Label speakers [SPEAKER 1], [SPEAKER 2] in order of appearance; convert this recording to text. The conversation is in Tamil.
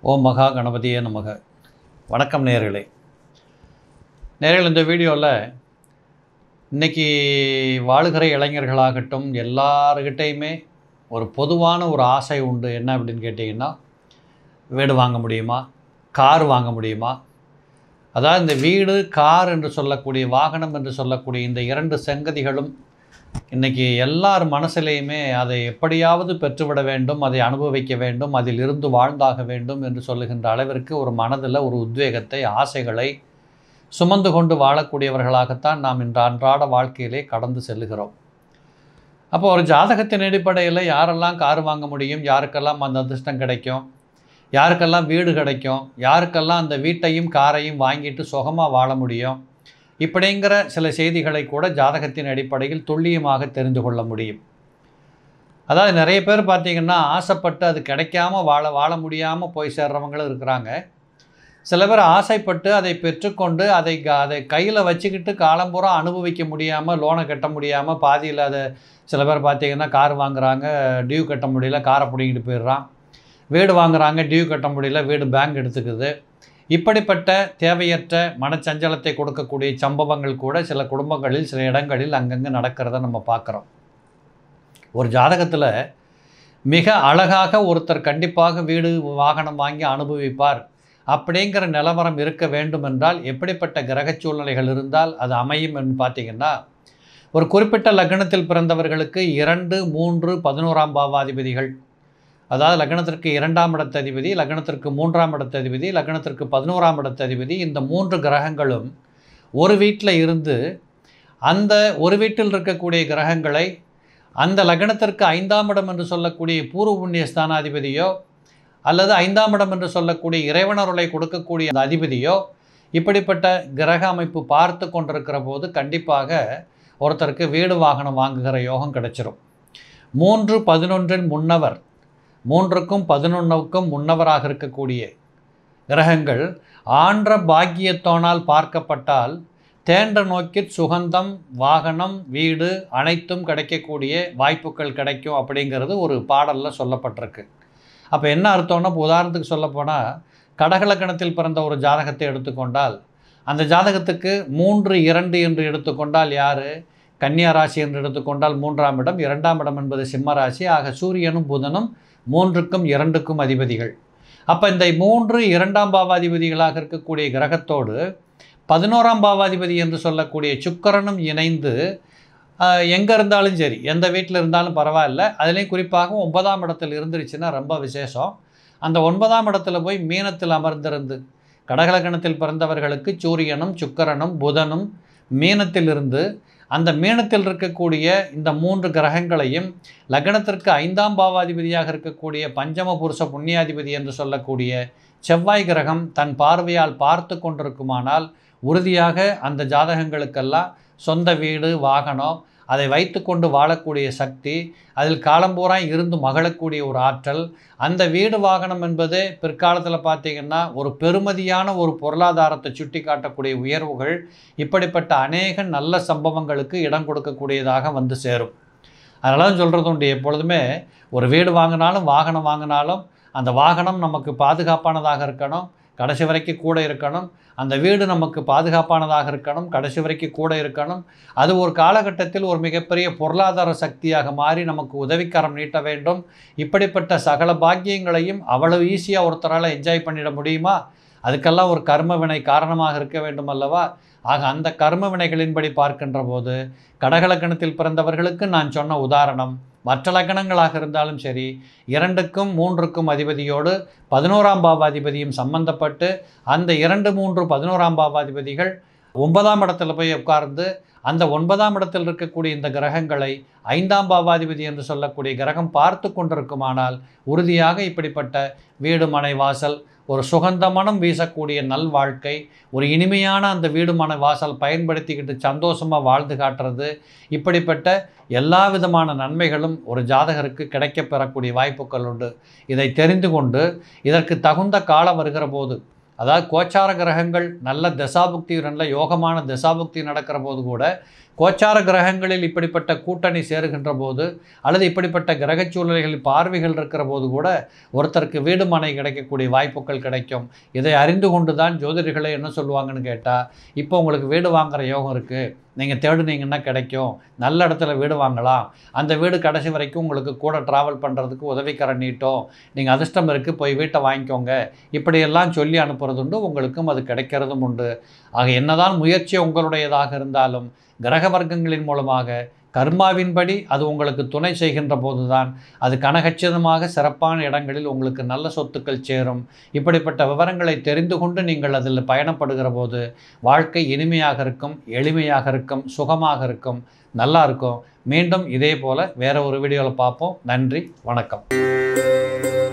[SPEAKER 1] ஓம் மகா கணபதியே நமக வணக்கம் நேயர்களே நேயர்கள் இந்த வீடியோவில் இன்னைக்கு வாழுகிற இளைஞர்களாகட்டும் எல்லாருக்கிட்டேயுமே ஒரு பொதுவான ஒரு ஆசை உண்டு என்ன அப்படின்னு கேட்டிங்கன்னா வீடு வாங்க முடியுமா கார் வாங்க முடியுமா அதாவது இந்த வீடு கார் என்று சொல்லக்கூடிய வாகனம் என்று சொல்லக்கூடிய இந்த இரண்டு சங்கதிகளும் இன்றைக்கி எல்லார் மனசிலையுமே அதை எப்படியாவது பெற்றுவிட வேண்டும் அதை அனுபவிக்க வேண்டும் அதில் இருந்து வாழ்ந்தாக வேண்டும் என்று சொல்லுகின்ற அளவிற்கு ஒரு மனதில் ஒரு உத்வேகத்தை ஆசைகளை சுமந்து கொண்டு வாழக்கூடியவர்களாகத்தான் நாம் இன்று அன்றாட வாழ்க்கையிலே கடந்து செல்லுகிறோம் அப்போ ஒரு ஜாதகத்தின் அடிப்படையில் யாரெல்லாம் கார் வாங்க முடியும் யாருக்கெல்லாம் அந்த அதிர்ஷ்டம் கிடைக்கும் யாருக்கெல்லாம் வீடு கிடைக்கும் யாருக்கெல்லாம் அந்த வீட்டையும் காரையும் வாங்கிட்டு சுகமாக வாழ முடியும் இப்படிங்கிற சில செய்திகளை கூட ஜாதகத்தின் அடிப்படையில் துல்லியமாக தெரிந்து கொள்ள முடியும் அதாவது நிறைய பேர் பார்த்திங்கன்னா ஆசைப்பட்டு அது கிடைக்காம வாழ வாழ முடியாமல் போய் சேர்றவங்களும் இருக்கிறாங்க சில பேர் ஆசைப்பட்டு அதை பெற்றுக்கொண்டு அதை க- அதை கையில் வச்சுக்கிட்டு காலம்பூரா அனுபவிக்க முடியாமல் லோனை கட்ட முடியாமல் பாதியில் அதை சில பேர் பார்த்திங்கன்னா கார் வாங்குறாங்க டியூ கட்ட முடியல காரை பிடிங்கிட்டு போயிடுறான் வீடு வாங்குறாங்க டியூ கட்ட முடியல வீடு பேங்க் எடுத்துக்குது இப்படிப்பட்ட தேவையற்ற மனச்சஞ்சலத்தை கொடுக்கக்கூடிய சம்பவங்கள் கூட சில குடும்பங்களில் சில இடங்களில் அங்கங்கே நடக்கிறத நம்ம பார்க்குறோம் ஒரு ஜாதகத்தில் மிக அழகாக ஒருத்தர் கண்டிப்பாக வீடு வாகனம் வாங்கி அனுபவிப்பார் அப்படிங்கிற நிலவரம் இருக்க வேண்டும் என்றால் எப்படிப்பட்ட கிரகச் சூழ்நிலைகள் இருந்தால் அது அமையும் என்று பார்த்தீங்கன்னா ஒரு குறிப்பிட்ட லக்னத்தில் பிறந்தவர்களுக்கு இரண்டு மூன்று பதினோராம் பாவாதிபதிகள் அதாவது லக்னத்திற்கு இரண்டாம் இடத்ததிபதி லக்னத்திற்கு மூன்றாம் இடத்ததிபதி லக்னத்திற்கு பதினோராம் இடத்ததிபதி இந்த மூன்று கிரகங்களும் ஒரு வீட்டில் இருந்து அந்த ஒரு வீட்டில் இருக்கக்கூடிய கிரகங்களை அந்த லக்னத்திற்கு ஐந்தாம் இடம் என்று சொல்லக்கூடிய பூர்வ புண்ணிய ஸ்தானாதிபதியோ அல்லது ஐந்தாம் இடம் என்று சொல்லக்கூடிய இறைவனருளை கொடுக்கக்கூடிய அந்த அதிபதியோ இப்படிப்பட்ட கிரக அமைப்பு பார்த்து கொண்டிருக்கிற போது கண்டிப்பாக ஒருத்தருக்கு வீடு வாகனம் வாங்குகிற யோகம் கிடைச்சிரும் மூன்று பதினொன்றின் முன்னவர் மூன்றுக்கும் பதினொன்றுக்கும் முன்னவராக இருக்கக்கூடிய கிரகங்கள் ஆன்ற பாக்கியத்தோனால் பார்க்கப்பட்டால் தேன்ற நோக்கிற் சுகந்தம் வாகனம் வீடு அனைத்தும் கிடைக்கக்கூடிய வாய்ப்புகள் கிடைக்கும் அப்படிங்கிறது ஒரு பாடலில் சொல்லப்பட்டிருக்கு அப்போ என்ன அர்த்தம்னா இப்போ உதாரணத்துக்கு சொல்லப்போனால் கடகலக்கணத்தில் பிறந்த ஒரு ஜாதகத்தை எடுத்துக்கொண்டால் அந்த ஜாதகத்துக்கு மூன்று இரண்டு என்று எடுத்துக்கொண்டால் யார் கன்னியா ராசி என்று எடுத்துக்கொண்டால் மூன்றாம் இடம் இரண்டாம் இடம் என்பது சிம்ம ராசி ஆக சூரியனும் புதனும் மூன்றுக்கும் இரண்டுக்கும் அதிபதிகள் அப்போ இந்த மூன்று இரண்டாம் பாவாதிபதிகளாக இருக்கக்கூடிய கிரகத்தோடு பதினோராம் பாவாதிபதி என்று சொல்லக்கூடிய சுக்கிரனும் இணைந்து எங்கே இருந்தாலும் சரி எந்த வீட்டில் இருந்தாலும் பரவாயில்ல அதுலேயும் குறிப்பாக ஒன்பதாம் இடத்தில் இருந்துருச்சுன்னா ரொம்ப விசேஷம் அந்த ஒன்பதாம் இடத்துல போய் மீனத்தில் அமர்ந்திருந்து கடகலக்கணத்தில் பிறந்தவர்களுக்கு சூரியனும் சுக்கிரனும் புதனும் மீனத்திலிருந்து அந்த மீனத்தில் இருக்கக்கூடிய இந்த மூன்று கிரகங்களையும் லக்னத்திற்கு ஐந்தாம் பாவாதிபதியாக இருக்கக்கூடிய பஞ்சம புருஷ புண்ணியாதிபதி என்று சொல்லக்கூடிய செவ்வாய் கிரகம் தன் பார்வையால் பார்த்து கொண்டிருக்குமானால் உறுதியாக அந்த ஜாதகங்களுக்கெல்லாம் சொந்த வீடு வாகனம் அதை வைத்துக்கொண்டு வாழக்கூடிய சக்தி அதில் காலம்பூரா இருந்து மகளக்கூடிய ஒரு ஆற்றல் அந்த வீடு வாகனம் என்பது பிற்காலத்தில் பார்த்தீங்கன்னா ஒரு பெருமதியான ஒரு பொருளாதாரத்தை சுட்டி காட்டக்கூடிய உயர்வுகள் இப்படிப்பட்ட அநேக நல்ல சம்பவங்களுக்கு இடம் கொடுக்கக்கூடியதாக வந்து சேரும் அதனால தான் சொல்கிறது உண்டு எப்பொழுதுமே ஒரு வீடு வாங்கினாலும் வாகனம் வாங்கினாலும் அந்த வாகனம் நமக்கு பாதுகாப்பானதாக இருக்கணும் கடைசி வரைக்கும் கூட இருக்கணும் அந்த வீடு நமக்கு பாதுகாப்பானதாக இருக்கணும் கடைசி வரைக்கும் கூட இருக்கணும் அது ஒரு காலகட்டத்தில் ஒரு மிகப்பெரிய பொருளாதார சக்தியாக மாறி நமக்கு உதவிக்கரம் நீட்ட வேண்டும் இப்படிப்பட்ட சகல பாக்கியங்களையும் அவ்வளவு ஈஸியாக ஒருத்தரால் என்ஜாய் பண்ணிட முடியுமா அதுக்கெல்லாம் ஒரு கர்ம வினை காரணமாக இருக்க வேண்டும் அல்லவா ஆக அந்த கர்ம வினைகளின்படி பார்க்கின்ற போது கடகலக்கணத்தில் பிறந்தவர்களுக்கு நான் சொன்ன உதாரணம் மற்ற லக்கணங்களாக இருந்தாலும் சரி இரண்டுக்கும் மூன்றுக்கும் அதிபதியோடு பதினோராம் பாவாதிபதியும் சம்பந்தப்பட்டு அந்த இரண்டு மூன்று பதினோராம் பாவாதிபதிகள் ஒன்பதாம் இடத்துல போய் உட்கார்ந்து அந்த ஒன்பதாம் இடத்தில் இருக்கக்கூடிய இந்த கிரகங்களை ஐந்தாம் பாவாதிபதி என்று சொல்லக்கூடிய கிரகம் பார்த்து கொண்டிருக்குமானால் உறுதியாக இப்படிப்பட்ட வீடு மனை வாசல் ஒரு சுகந்த மனம் வீசக்கூடிய நல் வாழ்க்கை ஒரு இனிமையான அந்த வீடு மனை வாசல் பயன்படுத்திக்கிட்டு சந்தோஷமாக வாழ்ந்து காட்டுறது இப்படிப்பட்ட எல்லா விதமான நன்மைகளும் ஒரு ஜாதகருக்கு கிடைக்கப் பெறக்கூடிய வாய்ப்புகள் உண்டு இதை தெரிந்து கொண்டு இதற்கு தகுந்த காலம் வருகிற போது அதாவது கோச்சார கிரகங்கள் நல்ல தசாபுக்தி நல்ல யோகமான தசாபுக்தி நடக்கிற போது கூட கோச்சார கிரகங்களில் இப்படிப்பட்ட கூட்டணி சேருகின்ற போது அல்லது இப்படிப்பட்ட கிரகச் சூழ்நிலைகளில் பார்வைகள் இருக்கிற போது கூட ஒருத்தருக்கு வீடு மனை கிடைக்கக்கூடிய வாய்ப்புகள் கிடைக்கும் இதை அறிந்து கொண்டு தான் ஜோதிடர்களை என்ன சொல்லுவாங்கன்னு கேட்டால் இப்போ உங்களுக்கு வீடு வாங்குற யோகம் இருக்குது நீங்கள் தேடுனீங்கன்னா கிடைக்கும் நல்ல இடத்துல வீடு வாங்கலாம் அந்த வீடு கடைசி வரைக்கும் உங்களுக்கு கூட ட்ராவல் பண்ணுறதுக்கு உதவிக்கர நீட்டும் நீங்கள் அதிர்ஷ்டம் இருக்குது போய் வீட்டை வாங்கிக்கோங்க இப்படியெல்லாம் சொல்லி அனுப்புறது உண்டு உங்களுக்கும் அது கிடைக்கிறதும் உண்டு ஆக என்னதான் முயற்சி உங்களுடையதாக இருந்தாலும் கிரக வர்க்கங்களின் மூலமாக கர்மாவின்படி அது உங்களுக்கு துணை செய்கின்ற போதுதான் அது கனகச்சிதமாக சிறப்பான இடங்களில் உங்களுக்கு நல்ல சொத்துக்கள் சேரும் இப்படிப்பட்ட விவரங்களை தெரிந்து கொண்டு நீங்கள் அதில் பயணப்படுகிற போது வாழ்க்கை இனிமையாக இருக்கும் எளிமையாக இருக்கும் சுகமாக இருக்கும் நல்லா இருக்கும் மீண்டும் இதே போல் வேற ஒரு வீடியோவில் பார்ப்போம் நன்றி வணக்கம்